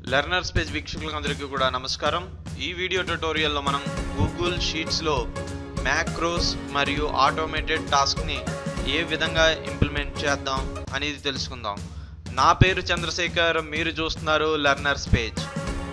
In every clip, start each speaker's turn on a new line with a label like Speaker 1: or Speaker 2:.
Speaker 1: learner space వీక్షకులకు అందరికీ కూడా నమస్కారం ఈ వీడియో ట్యుటోరియల్లో మనం గూగుల్ షీట్స్లో మ్యాక్రోస్ మరియు ఆటోమేటెడ్ టాస్క్ని ఏ విధంగా ఇంప్లిమెంట్ చేద్దాం అనేది తెలుసుకుందాం నా పేరు చంద్రశేఖర్ మీరు చూస్తున్నారు లెర్నర్ స్పేజ్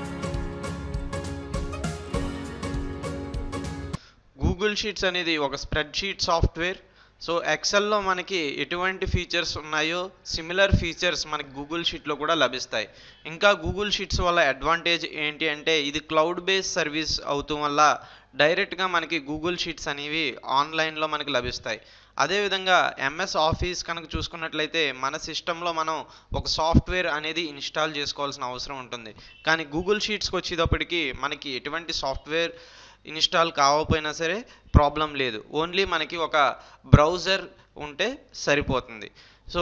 Speaker 1: గూగుల్ షీట్స్ అనేది ఒక స్ప్రెడ్ షీట్ సాఫ్ట్వేర్ సో ఎక్సెల్లో మనకి ఎటువంటి ఫీచర్స్ ఉన్నాయో సిమిలర్ ఫీచర్స్ మనకి గూగుల్ షీట్లో కూడా లభిస్తాయి ఇంకా గూగుల్ షీట్స్ వల్ల అడ్వాంటేజ్ ఏంటి అంటే ఇది క్లౌడ్ బేస్డ్ సర్వీస్ అవుతాం వల్ల డైరెక్ట్గా మనకి గూగుల్ షీట్స్ అనేవి ఆన్లైన్లో మనకి లభిస్తాయి అదేవిధంగా ఎంఎస్ ఆఫీస్ కనుక చూసుకున్నట్లయితే మన సిస్టంలో మనం ఒక సాఫ్ట్వేర్ అనేది ఇన్స్టాల్ చేసుకోవాల్సిన అవసరం ఉంటుంది కానీ గూగుల్ షీట్స్కి వచ్చేటప్పటికి మనకి ఎటువంటి సాఫ్ట్వేర్ ఇన్స్టాల్ కావకపోయినా సరే ప్రాబ్లం లేదు ఓన్లీ మనకి ఒక బ్రౌజర్ ఉంటే సరిపోతుంది సో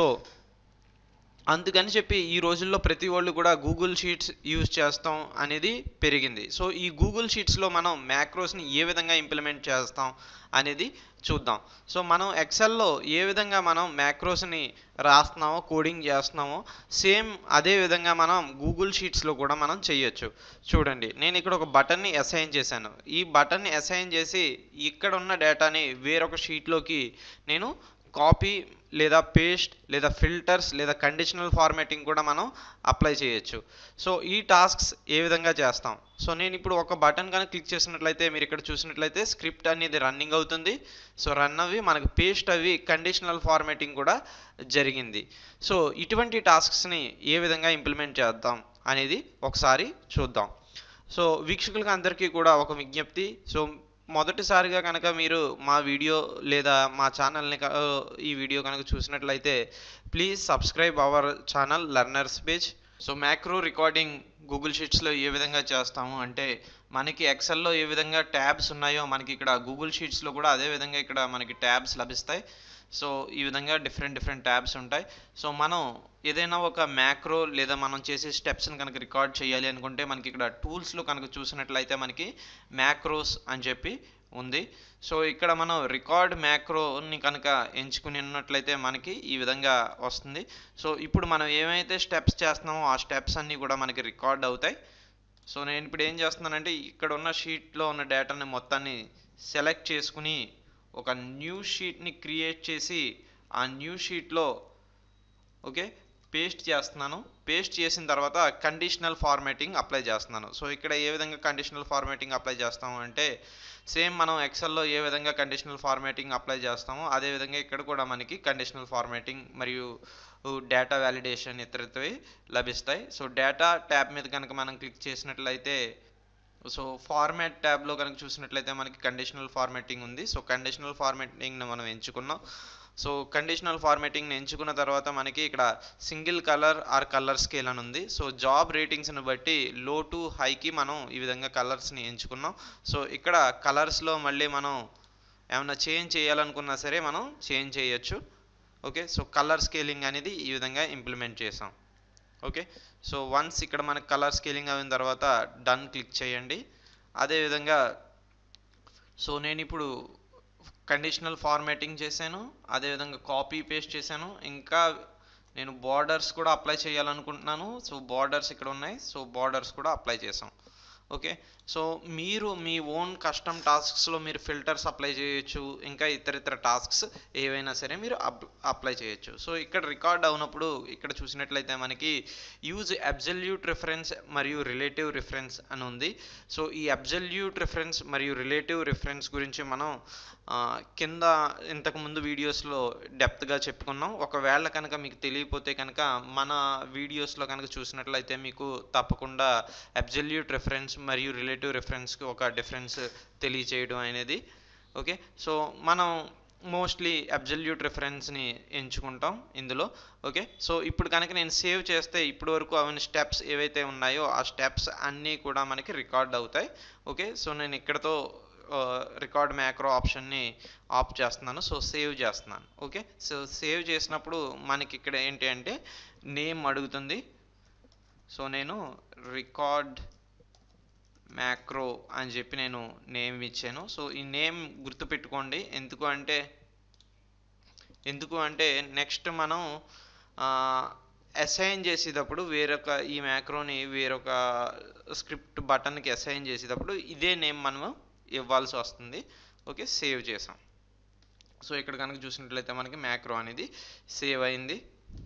Speaker 1: అందుకని చెప్పి ఈ రోజుల్లో ప్రతి వాళ్ళు కూడా గూగుల్ షీట్స్ యూజ్ చేస్తాం అనేది పెరిగింది సో ఈ గూగుల్ షీట్స్లో మనం మ్యాక్రోస్ని ఏ విధంగా ఇంప్లిమెంట్ చేస్తాం అనేది చూద్దాం సో మనం ఎక్సెల్లో ఏ విధంగా మనం మ్యాక్రోస్ని రాస్తున్నామో కోడింగ్ చేస్తున్నామో సేమ్ అదే విధంగా మనం గూగుల్ షీట్స్లో కూడా మనం చేయొచ్చు చూడండి నేను ఇక్కడ ఒక బటన్ని అసైన్ చేశాను ఈ బటన్ని అసైన్ చేసి ఇక్కడ ఉన్న డేటాని వేరొక షీట్లోకి నేను కాపీ లేదా పేస్ట్ లేదా ఫిల్టర్స్ లేదా కండిషనల్ ఫార్మాటింగ్ కూడా మనం అప్లై చేయొచ్చు సో ఈ టాస్క్స్ ఏ విధంగా చేస్తాం సో నేను ఇప్పుడు ఒక బటన్ కనుక క్లిక్ చేసినట్లయితే మీరు ఇక్కడ చూసినట్లయితే స్క్రిప్ట్ అనేది రన్నింగ్ అవుతుంది సో రన్ అవి మనకి పేస్ట్ అవి కండిషనల్ ఫార్మాటింగ్ కూడా జరిగింది సో ఇటువంటి టాస్క్స్ని ఏ విధంగా ఇంప్లిమెంట్ చేద్దాం అనేది ఒకసారి చూద్దాం సో వీక్షకులకు అందరికీ కూడా ఒక విజ్ఞప్తి సో మొదటిసారిగా కనుక మీరు మా వీడియో లేదా మా ఛానల్ని క- ఈ వీడియో కనుక చూసినట్లయితే please subscribe our channel Learners Page so macro recording Google షీట్స్లో ఏ విధంగా చేస్తాము అంటే మనకి ఎక్సెల్లో ఏ విధంగా ట్యాబ్స్ ఉన్నాయో మనకి ఇక్కడ గూగుల్ షీట్స్లో కూడా అదే విధంగా ఇక్కడ మనకి ట్యాబ్స్ లభిస్తాయి సో ఈ విధంగా డిఫరెంట్ డిఫరెంట్ ట్యాబ్స్ ఉంటాయి సో మనం ఏదైనా ఒక మ్యాక్రో లేదా మనం చేసే స్టెప్స్ని కనుక రికార్డ్ చేయాలి అనుకుంటే మనకి ఇక్కడ టూల్స్లో కనుక చూసినట్లయితే మనకి మ్యాక్రోస్ అని చెప్పి ఉంది సో ఇక్కడ మనం రికార్డ్ మ్యాక్రోని కనుక ఎంచుకుని ఉన్నట్లయితే మనకి ఈ విధంగా వస్తుంది సో ఇప్పుడు మనం ఏమైతే స్టెప్స్ చేస్తున్నామో ఆ స్టెప్స్ అన్నీ కూడా మనకి రికార్డ్ అవుతాయి సో నేను ఇప్పుడు ఏం చేస్తున్నానంటే ఇక్కడ ఉన్న షీట్లో ఉన్న డేటాని మొత్తాన్ని సెలెక్ట్ చేసుకుని ఒక న్యూ షీట్ని క్రియేట్ చేసి ఆ న్యూ షీట్లో ఓకే పేస్ట్ చేస్తున్నాను పేస్ట్ చేసిన తర్వాత కండిషనల్ ఫార్మాటింగ్ అప్లై చేస్తున్నాను సో ఇక్కడ ఏ విధంగా కండిషనల్ ఫార్మాటింగ్ అప్లై చేస్తాము అంటే సేమ్ మనం ఎక్సెల్లో ఏ విధంగా కండిషనల్ ఫార్మాటింగ్ అప్లై చేస్తామో అదే విధంగా ఇక్కడ కూడా మనకి కండిషనల్ ఫార్మాటింగ్ మరియు డేటా వ్యాలిడేషన్ ఇతరతవి లభిస్తాయి సో డేటా ట్యాబ్ మీద కనుక మనం క్లిక్ చేసినట్లయితే సో ఫార్మాట్ ట్యాబ్లో కనుక చూసినట్లయితే మనకి కండిషనల్ ఫార్మాటింగ్ ఉంది సో కండిషనల్ ఫార్మాటింగ్ని మనం ఎంచుకున్నాం సో కండిషనల్ ఫార్మాటింగ్ని ఎంచుకున్న తర్వాత మనకి ఇక్కడ single colour or colour scale అని ఉంది సో జాబ్ రేటింగ్స్ని బట్టి లో టు హైకి మనం ఈ విధంగా కలర్స్ని ఎంచుకున్నాం సో ఇక్కడ కలర్స్లో మళ్ళీ మనం ఏమైనా చేంజ్ చేయాలనుకున్నా సరే మనం చేంజ్ చేయొచ్చు ఓకే సో కలర్ స్కేలింగ్ అనేది ఈ విధంగా ఇంప్లిమెంట్ చేసాం ఓకే సో వన్స్ ఇక్కడ మనకి కలర్ స్కేలింగ్ అయిన తర్వాత డన్ క్లిక్ చేయండి అదేవిధంగా సో నేను ఇప్పుడు కండిషనల్ ఫార్మాటింగ్ చేశాను అదేవిధంగా కాపీ పేస్ట్ చేశాను ఇంకా నేను బార్డర్స్ కూడా అప్లై చేయాలనుకుంటున్నాను సో బార్డర్స్ ఇక్కడ ఉన్నాయి సో బార్డర్స్ కూడా అప్లై చేసాం ఓకే సో మీరు మీ ఓన్ కస్టమ్ టాస్క్స్లో మీరు ఫిల్టర్స్ అప్లై చేయొచ్చు ఇంకా ఇతర ఇతర టాస్క్స్ ఏవైనా సరే మీరు అప్లై చేయొచ్చు సో ఇక్కడ రికార్డ్ అవునప్పుడు ఇక్కడ చూసినట్లయితే మనకి యూజ్ అబ్జల్యూట్ రిఫరెన్స్ మరియు రిలేటివ్ రిఫరెన్స్ అని ఉంది సో ఈ అబ్జల్యూట్ రిఫరెన్స్ మరియు రిలేటివ్ రిఫరెన్స్ గురించి మనం ఆ, కింద ఇంతకుముందు వీడియోస్లో డెప్త్గా చెప్పుకున్నాం ఒకవేళ కనుక మీకు తెలియపోతే కనుక మన వీడియోస్లో కనుక చూసినట్లయితే మీకు తప్పకుండా అబ్జల్యూట్ రిఫరెన్స్ మరియు రిలేటివ్ రిఫరెన్స్కి ఒక డిఫరెన్స్ తెలియచేయడం అనేది ఓకే సో మనం మోస్ట్లీ అబ్జల్యూట్ రిఫరెన్స్ని ఎంచుకుంటాం ఇందులో ఓకే సో ఇప్పుడు కనుక నేను సేవ్ చేస్తే ఇప్పటి వరకు అవన్నీ స్టెప్స్ ఏవైతే ఉన్నాయో ఆ స్టెప్స్ అన్నీ కూడా మనకి రికార్డ్ అవుతాయి ఓకే సో నేను ఇక్కడతో రికార్డ్ మ్యాక్రో ఆప్షన్ని ఆఫ్ చేస్తున్నాను సో సేవ్ చేస్తున్నాను ఓకే సో సేవ్ చేసినప్పుడు మనకి ఇక్కడ ఏంటి అంటే నేమ్ అడుగుతుంది సో నేను రికార్డ్ మ్యాక్రో అని చెప్పి నేను నేమ్ ఇచ్చాను సో ఈ నేమ్ గుర్తుపెట్టుకోండి ఎందుకు అంటే ఎందుకు అంటే నెక్స్ట్ మనం అసైన్ చేసేటప్పుడు వేరొక ఈ మ్యాక్రోని వేరొక స్క్రిప్ట్ బటన్కి అసైన్ చేసేటప్పుడు ఇదే నేమ్ మనము ఇవ్వాల్సి వస్తుంది ఓకే సేవ్ చేసాం సో ఇక్కడ కనుక చూసినట్లయితే మనకి మ్యాక్రో అనేది సేవ్ అయింది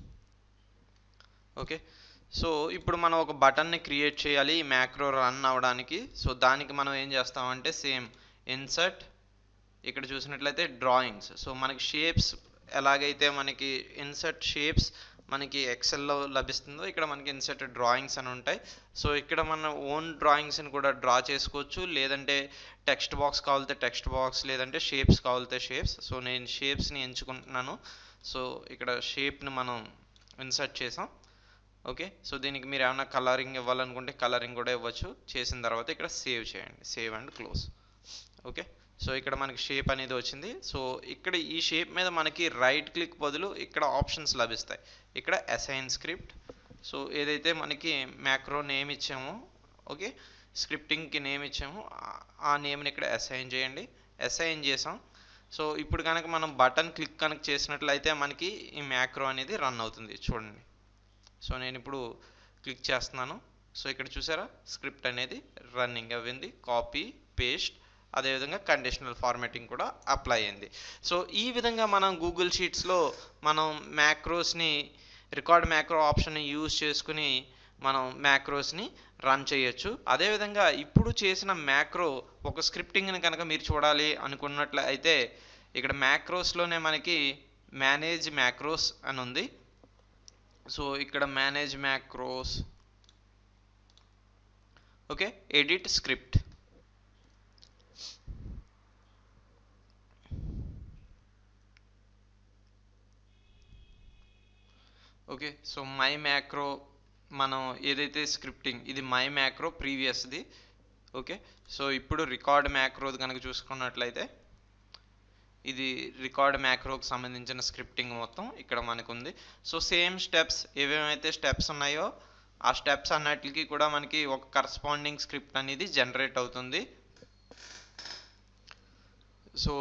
Speaker 1: ఓకే సో ఇప్పుడు మనం ఒక బటన్ని క్రియేట్ చేయాలి ఈ మ్యాక్రో రన్ అవ్వడానికి సో దానికి మనం ఏం చేస్తామంటే సేమ్ ఇన్సర్ట్ ఇక్కడ చూసినట్లయితే డ్రాయింగ్స్ సో మనకి షేప్స్ ఎలాగైతే మనకి ఇన్సర్ట్ షేప్స్ మనకి ఎక్సెల్లో లభిస్తుందో ఇక్కడ మనకి ఇన్సర్ట్ డ్రాయింగ్స్ అని ఉంటాయి సో ఇక్కడ మన ఓన్ డ్రాయింగ్స్ని కూడా డ్రా చేసుకోవచ్చు లేదంటే టెక్స్ట్ బాక్స్ కావాలితే టెక్స్ట్ బాక్స్ లేదంటే షేప్స్ కావాలితే షేప్స్ సో నేను షేప్స్ని ఎంచుకుంటున్నాను సో ఇక్కడ షేప్ని మనం ఇన్సర్ట్ చేసాం ఓకే సో దీనికి మీరు ఏమైనా కలరింగ్ ఇవ్వాలనుకుంటే కలరింగ్ కూడా ఇవ్వచ్చు చేసిన తర్వాత ఇక్కడ సేవ్ చేయండి save and close okay so ఇక్కడ మనకి షేప్ అనేది వచ్చింది సో ఇక్కడ ఈ షేప్ మీద మనకి రైట్ క్లిక్ బదులు ఇక్కడ ఆప్షన్స్ లభిస్తాయి ఇక్కడ అసైన్ స్క్రిప్ట్ సో ఏదైతే మనకి మ్యాక్రో నేమ్ ఇచ్చామో ఓకే స్క్రిప్టింగ్కి నేమ్ ఇచ్చామో ఆ నేమ్ని ఇక్కడ అసైన్ చేయండి అసైన్ చేసాం సో ఇప్పుడు కనుక మనం బటన్ క్లిక్ కనుక చేసినట్లయితే మనకి ఈ మ్యాక్రో అనేది రన్ అవుతుంది చూడండి సో నేను ఇప్పుడు క్లిక్ చేస్తున్నాను సో ఇక్కడ చూసారా స్క్రిప్ట్ అనేది రన్నింగ్ అవ్వింది కాపీ పేస్ట్ అదేవిధంగా కండిషనల్ ఫార్మాటింగ్ కూడా అప్లై అయింది సో ఈ విధంగా మనం గూగుల్ షీట్స్లో మనం మ్యాక్రోస్ని రికార్డ్ మ్యాక్రో ఆప్షన్ని యూజ్ చేసుకుని మనం మ్యాక్రోస్ని రన్ చేయొచ్చు అదేవిధంగా ఇప్పుడు చేసిన మ్యాక్రో ఒక స్క్రిప్టింగ్ని కనుక మీరు చూడాలి అనుకున్నట్లు అయితే ఇక్కడ మ్యాక్రోస్లోనే మనకి మేనేజ్ మ్యాక్రోస్ అని ఉంది సో ఇక్కడ manage macros okay edit script okay so my macro మనం ఏదైతే స్క్రిప్టింగ్ ఇది మై మ్యాక్రో ప్రీవియస్ది ఓకే సో ఇప్పుడు రికార్డ్ మ్యాక్రోది కనుక చూసుకున్నట్లయితే ఇది రికార్డ్ మ్యాక్రోకి సంబంధించిన స్క్రిప్టింగ్ మొత్తం ఇక్కడ మనకు ఉంది సో సేమ్ స్టెప్స్ ఏవేమైతే స్టెప్స్ ఉన్నాయో ఆ స్టెప్స్ అన్నిటికీ కూడా మనకి ఒక కరస్పాండింగ్ స్క్రిప్ట్ అనేది జనరేట్ అవుతుంది సో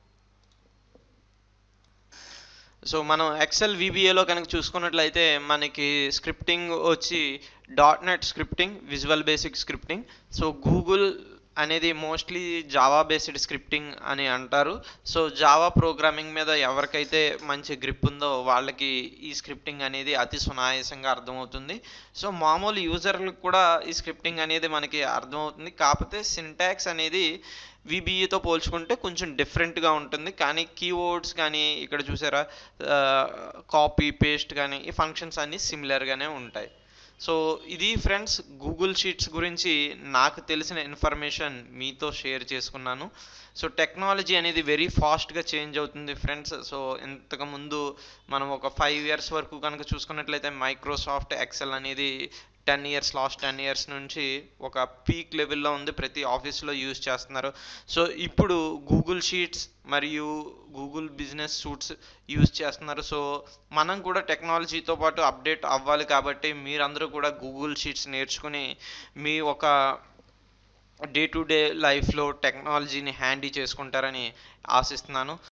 Speaker 1: సో మనం ఎక్సెల్ విబిఏలో కనుక చూసుకున్నట్లయితే మనకి స్క్రిప్టింగ్ వచ్చి dot net scripting visual basic scripting so Google అనేది మోస్ట్లీ జావా బేస్డ్ స్క్రిప్టింగ్ అని అంటారు సో జావా ప్రోగ్రామింగ్ మీద ఎవరికైతే మంచి గ్రిప్ ఉందో వాళ్ళకి ఈ స్క్రిప్టింగ్ అనేది అతి సునాయాసంగా అర్థమవుతుంది సో మామూలు యూజర్లకు కూడా ఈ స్క్రిప్టింగ్ అనేది మనకి అర్థమవుతుంది కాకపోతే సింటాక్స్ అనేది విబిఈతో పోల్చుకుంటే కొంచెం డిఫరెంట్గా ఉంటుంది కానీ కీవర్డ్స్ కానీ ఇక్కడ చూసారా కాపీ పేస్ట్ కానీ ఈ ఫంక్షన్స్ అన్నీ సిమిలర్గానే ఉంటాయి సో ఇది ఫ్రెండ్స్ గూగుల్ షీట్స్ గురించి నాకు తెలిసిన ఇన్ఫర్మేషన్ మీతో షేర్ చేసుకున్నాను సో టెక్నాలజీ అనేది వెరీ ఫాస్ట్గా చేంజ్ అవుతుంది ఫ్రెండ్స్ సో ఇంతకుముందు మనం ఒక ఫైవ్ ఇయర్స్ వరకు కనుక చూసుకున్నట్లయితే మైక్రోసాఫ్ట్ ఎక్సెల్ అనేది ten years last ten years నుంచి ఒక పీక్ లెవెల్లో ఉంది ప్రతి ఆఫీస్లో యూజ్ చేస్తున్నారు సో ఇప్పుడు గూగుల్ షీట్స్ మరియు గూగుల్ బిజినెస్ సూట్స్ యూజ్ చేస్తున్నారు సో మనం కూడా టెక్నాలజీతో పాటు అప్డేట్ అవ్వాలి కాబట్టి మీరందరూ కూడా గూగుల్ షీట్స్ నేర్చుకుని మీ ఒక డే టు డే లైఫ్లో టెక్నాలజీని హ్యాండీ చేసుకుంటారని ఆశిస్తున్నాను